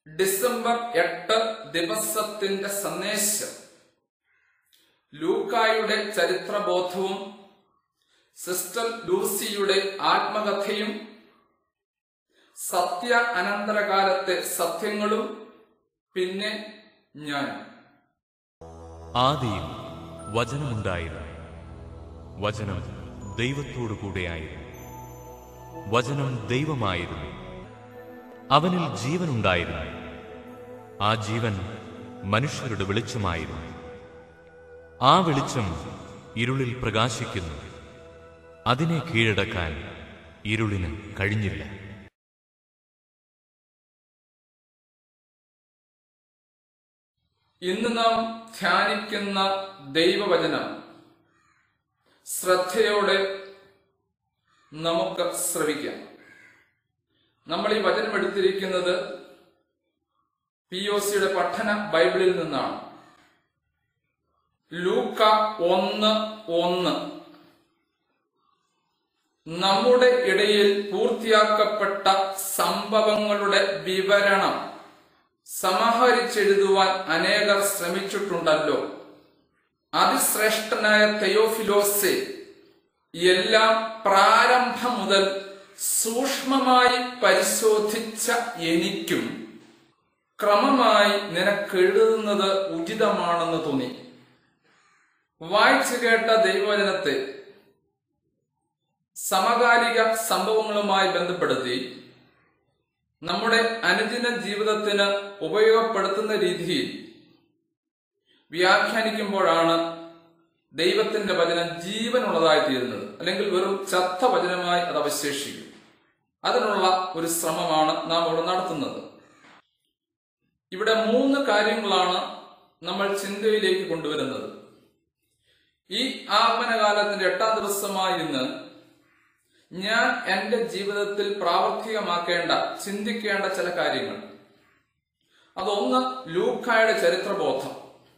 December എട്ട് ദിവസത്തിന്റെ സന്ദേശം ലൂക്കായുടെ ചരിത്രബോധവും സിസ്റ്റർ ലൂസിയുടെ ആത്മകഥയും സത്യ അനന്തരകാലത്തെ സത്യങ്ങളും പിന്നെ ഞാൻ ആദിയിൽ വചനമുണ്ടായിരുന്നു വചനം ദൈവത്തോടു കൂടെയായിരുന്നു വചനം ദൈവമായിരുന്നു അവനിൽ ജീവനുണ്ടായിരുന്നു ആ ജീവൻ മനുഷ്യരുടെ വെളിച്ചമായിരുന്നു ആ വെളിച്ചം ഇരുളിൽ പ്രകാശിക്കുന്നു അതിനെ കീഴടക്കാൻ ഇരുളിന് കഴിഞ്ഞില്ല ഇന്ന് നാം ധ്യാനിക്കുന്ന ദൈവവചനം ശ്രദ്ധയോടെ നമുക്ക് ശ്രവിക്കാം നമ്മൾ ഈ വചനം എടുത്തിരിക്കുന്നത് പി ഒ സിയുടെ പഠന ബൈബിളിൽ നിന്നാണ് ലൂക്ക ഒന്ന് ഒന്ന് നമ്മുടെ ഇടയിൽ പൂർത്തിയാക്കപ്പെട്ട സംഭവങ്ങളുടെ വിവരണം സമാഹരിച്ചെഴുതുവാൻ അനേകർ ശ്രമിച്ചിട്ടുണ്ടല്ലോ അതിശ്രേഷ്ഠനായ തെയോഫിലോസെ എല്ലാം പ്രാരംഭം മുതൽ സൂക്ഷ്മമായി പരിശോധിച്ച എനിക്കും ക്രമമായി നിനക്കെഴുതുന്നത് ഉചിതമാണെന്ന് തോന്നി വായിച്ചു കേട്ട ദൈവവചനത്തെ സമകാലിക സംഭവങ്ങളുമായി ബന്ധപ്പെടുത്തി നമ്മുടെ അനുദിന ജീവിതത്തിന് ഉപയോഗപ്പെടുത്തുന്ന രീതിയിൽ വ്യാഖ്യാനിക്കുമ്പോഴാണ് ദൈവത്തിന്റെ വചനം ജീവനുള്ളതായി തീരുന്നത് അല്ലെങ്കിൽ വെറും ചത്ത വചനമായി അത് അവശേഷിക്കും അതിനുള്ള ഒരു ശ്രമമാണ് നാം ഇവിടെ നടത്തുന്നത് ഇവിടെ മൂന്ന് കാര്യങ്ങളാണ് നമ്മൾ ചിന്തയിലേക്ക് കൊണ്ടുവരുന്നത് ഈ ആഗമനകാലത്തിന്റെ എട്ടാം ദിവസമായി ഇന്ന് ഞാൻ എന്റെ ജീവിതത്തിൽ പ്രാവർത്തികമാക്കേണ്ട ചിന്തിക്കേണ്ട ചില കാര്യങ്ങൾ അതൊന്ന് ലൂക്കായുടെ ചരിത്രബോധം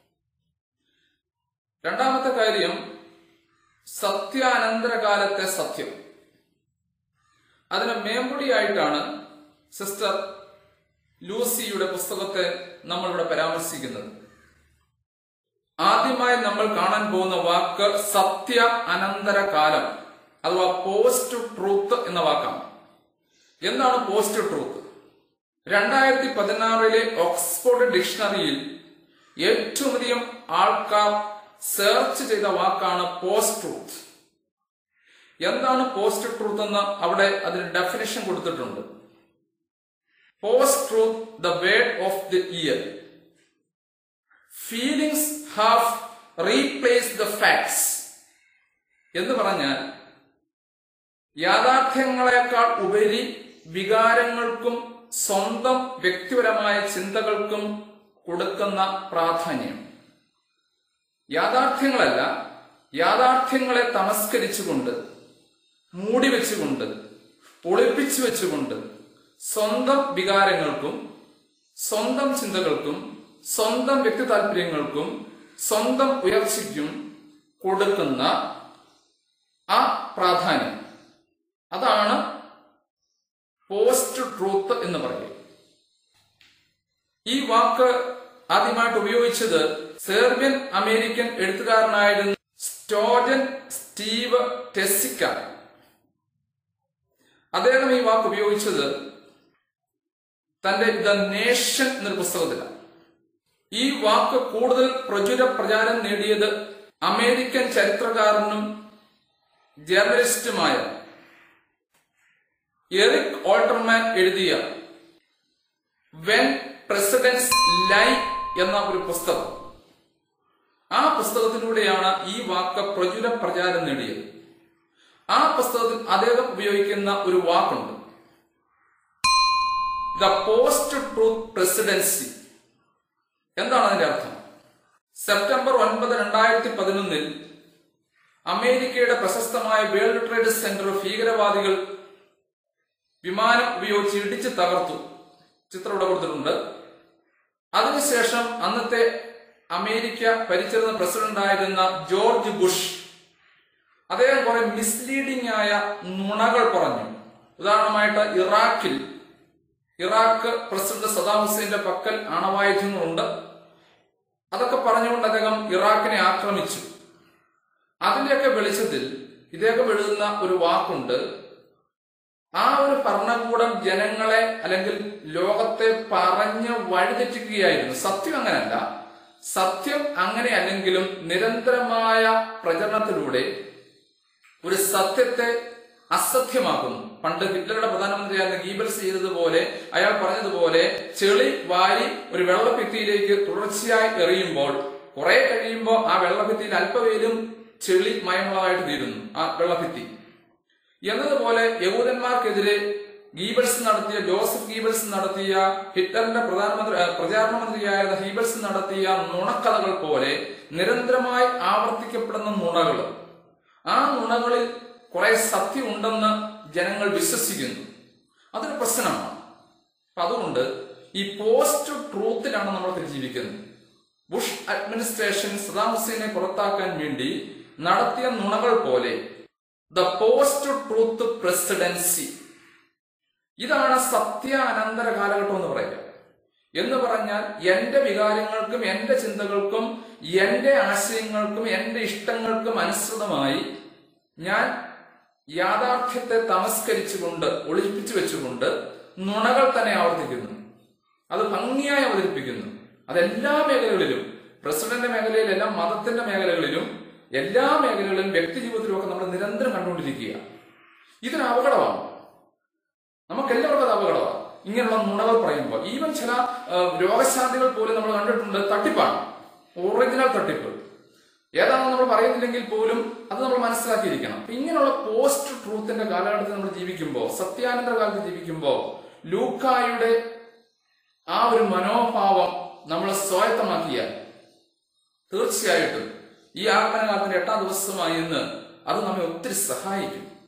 രണ്ടാമത്തെ കാര്യം സത്യാനന്തരകാലത്തെ സത്യം അതിന് മേമ്പൊടിയായിട്ടാണ് സിസ്റ്റർ ലൂസിയുടെ പുസ്തകത്തെ നമ്മളിവിടെ പരാമർശിക്കുന്നത് ആദ്യമായി നമ്മൾ കാണാൻ പോകുന്ന വാക്ക് സത്യ അനന്തരകാലം അഥവാ പോസ്റ്റ് ട്രൂത്ത് എന്ന വാക്കാണ് എന്താണ് പോസ്റ്റ് ട്രൂത്ത് രണ്ടായിരത്തി പതിനാറിലെ ഓക്സ്ഫോർഡ് ഡിക്ഷണറിയിൽ ഏറ്റവും അധികം ആൾക്കാർ സെർച്ച് ചെയ്ത വാക്കാണ് പോസ്റ്റ് ട്രൂത്ത് എന്താണ് പോസ്റ്റ് ട്രൂത്ത് എന്ന് അവിടെ അതിന് ഡെഫിനിഷൻ കൊടുത്തിട്ടുണ്ട് post truth the word of the year feelings have replace the facts എന്ന് പറഞ്ഞാൽ യാഥാർത്ഥ്യങ്ങളെക്കാൾ ഉപരി വികാരങ്ങൾക്കും സ്വന്തം വ്യക്തിപരമായ ചിന്തകൾക്കും കൊടുക്കുന്ന പ്രാധാന്യം യാഥാർത്ഥ്യങ്ങളല്ല യാഥാർത്ഥ്യങ്ങളെ തമസ്കരിച്ചുകൊണ്ട് മൂടിവെച്ചുകൊണ്ട് ഒളിപ്പിച്ചു വെച്ചുകൊണ്ട് സ്വന്തം വികാരങ്ങൾക്കും സ്വന്തം ചിന്തകൾക്കും സ്വന്തം വ്യക്തി താല്പര്യങ്ങൾക്കും സ്വന്തം ഉയർച്ചയ്ക്കും കൊടുക്കുന്ന ആ പ്രാധാന്യം അതാണ് പോസ്റ്റ് ട്രൂത്ത് എന്ന് പറയുക ഈ വാക്ക് ആദ്യമായിട്ട് ഉപയോഗിച്ചത് സെർബിയൻ അമേരിക്കൻ എഴുത്തുകാരനായിരുന്ന സ്റ്റോജൻ സ്റ്റീവ് ടെസിക്ക അദ്ദേഹം ഈ വാക്ക് ഉപയോഗിച്ചത് തന്റെ ദ നേഷൻ എന്നൊരു പുസ്തകത്തിലാണ് ഈ വാക്ക് കൂടുതൽ പ്രചുര പ്രചാരം നേടിയത് അമേരിക്കൻ ചരിത്രകാരനും ജേർണലിസ്റ്റുമായ എറിക് ഓൾട്ടർമാൻ എഴുതിയ വെൻ പ്രസിഡൻസ് ലൈ എന്ന ഒരു പുസ്തകം ആ പുസ്തകത്തിലൂടെയാണ് ഈ വാക്ക് പ്രചുര പ്രചാരം നേടിയത് ആ പുസ്തകത്തിൽ അദ്ദേഹം ഉപയോഗിക്കുന്ന ഒരു വാക്കുണ്ട് ദ പോസ്റ്റ് ട്രൂത്ത് പ്രസിഡൻസി എന്താണ് അതിന്റെ അർത്ഥം സെപ്റ്റംബർ ഒൻപത് രണ്ടായിരത്തി പതിനൊന്നിൽ അമേരിക്കയുടെ പ്രശസ്തമായ വേൾഡ് ട്രേഡ് സെന്റർ ഭീകരവാദികൾ വിമാനം ഉപയോഗിച്ച് ഇടിച്ച് തകർത്തു ചിത്രം ഇവിടെ കൊടുത്തിട്ടുണ്ട് അതിനുശേഷം അന്നത്തെ അമേരിക്ക ഭരിച്ചിരുന്ന പ്രസിഡന്റ് ആയിരുന്ന ജോർജ് ബുഷ് അദ്ദേഹം കുറെ മിസ്ലീഡിംഗ് ആയ നുണകൾ പറഞ്ഞു ഉദാഹരണമായിട്ട് ഇറാഖിൽ ഇറാഖ് പ്രസിഡന്റ് സദാം ഹുസൈന്റെ പക്കൽ ആണവായുധങ്ങളുണ്ട് അതൊക്കെ പറഞ്ഞുകൊണ്ട് അദ്ദേഹം ഇറാഖിനെ ആക്രമിച്ചു അതിന്റെയൊക്കെ വെളിച്ചത്തിൽ ഇദ്ദേഹം എഴുതുന്ന ഒരു വാക്കുണ്ട് ആ ഒരു ഭരണകൂടം ജനങ്ങളെ അല്ലെങ്കിൽ ലോകത്തെ പറഞ്ഞ് വഴിതെറ്റിക്കുകയായിരുന്നു സത്യം അങ്ങനല്ല സത്യം അങ്ങനെ അല്ലെങ്കിലും നിരന്തരമായ പ്രചരണത്തിലൂടെ ഒരു സത്യത്തെ അസത്യമാക്കുന്നു പണ്ട് ഹിറ്റ്ലറുടെ പ്രധാനമന്ത്രിയായിരുന്ന ഗീബൽസ് ചെയ്തതുപോലെ അയാൾ പറഞ്ഞതുപോലെ ചെളി വാരി ഒരു വെള്ളഭിത്തിയിലേക്ക് തുടർച്ചയായി എറിയുമ്പോൾ കുറെ കഴിയുമ്പോൾ ആ വെള്ളഭിത്തിയിൽ അല്പവേലും ചെളി മയമുള്ളതായിട്ട് തീരുന്നു ആ വെള്ളഭിത്തി എന്നതുപോലെ യഹൂദന്മാർക്കെതിരെ ഗീബൽസ് നടത്തിയ ജോസഫ് ഗീബൽസ് നടത്തിയ ഹിറ്റ്ലറിന്റെ പ്രധാനമന്ത്രി ഏഹ് പ്രചാരണ മന്ത്രിയായിരുന്ന ഹീബൽസ് നടത്തിയ നുണക്കഥകൾ പോലെ നിരന്തരമായി ആവർത്തിക്കപ്പെടുന്ന നുണകൾ ആ നുണകളിൽ കുറെ സത്യം ഉണ്ടെന്ന് ജനങ്ങൾ വിശ്വസിക്കുന്നു അതൊരു പ്രശ്നമാണ് അപ്പൊ അതുകൊണ്ട് ഈ പോസ്റ്റ് ട്രൂത്തിലാണ് നമ്മളൊക്കെ ജീവിക്കുന്നത് ബുഷ് അഡ്മിനിസ്ട്രേഷൻ സദാം ഹുസൈനെ പുറത്താക്കാൻ വേണ്ടി നടത്തിയ നുണകൾ പോലെ ദ പോസ്റ്റ് ട്രൂത്ത് പ്രസിഡൻസി ഇതാണ് സത്യ അനന്തര കാലഘട്ടം എന്ന് പറയുക എന്ന് പറഞ്ഞാൽ എന്റെ വികാരങ്ങൾക്കും എന്റെ ചിന്തകൾക്കും എന്റെ ആശയങ്ങൾക്കും എന്റെ ഇഷ്ടങ്ങൾക്കും അനുസൃതമായി ഞാൻ യാഥാർത്ഥ്യത്തെ തമസ്കരിച്ചുകൊണ്ട് ഒളിപ്പിച്ചു വെച്ചുകൊണ്ട് നുണകൾ തന്നെ ആവർത്തിക്കുന്നു അത് ഭംഗിയായി അവതരിപ്പിക്കുന്നു അതെല്ലാ മേഖലകളിലും പ്രസിഡന്റ് മേഖലയിലെല്ലാം മതത്തിന്റെ മേഖലകളിലും എല്ലാ മേഖലകളിലും വ്യക്തി ജീവിതത്തിലും ഒക്കെ നമ്മൾ നിരന്തരം കണ്ടുകൊണ്ടിരിക്കുക ഇതൊരു അപകടമാണ് നമുക്കെല്ലാവർക്കും അത് അപകടമാണ് ഇങ്ങനെയുള്ള നുണകൾ പറയുമ്പോൾ ഈവൻ ചില ആ, രോഗശാന്തികൾ പോലും നമ്മൾ കണ്ടിട്ടുണ്ട് തട്ടിപ്പാണ് ഒറിജിനൽ തട്ടിപ്പ് ഏതാണെന്ന് നമ്മൾ പറയുന്നില്ലെങ്കിൽ പോലും അത് നമ്മൾ മനസ്സിലാക്കിയിരിക്കണം അപ്പൊ ഇങ്ങനെയുള്ള പോസ്റ്റ് ട്രൂത്തിന്റെ കാലഘട്ടത്തിൽ നമ്മൾ ജീവിക്കുമ്പോൾ സത്യാനന്തര കാലത്ത് ജീവിക്കുമ്പോൾ ലൂക്കായുടെ ആ ഒരു മനോഭാവം നമ്മൾ സ്വായത്തമാക്കിയാൽ തീർച്ചയായിട്ടും ഈ ആഗമനകാലത്തിന്റെ എട്ടാം ദിവസമായി ഇന്ന് അത് നമ്മെ ഒത്തിരി സഹായിക്കും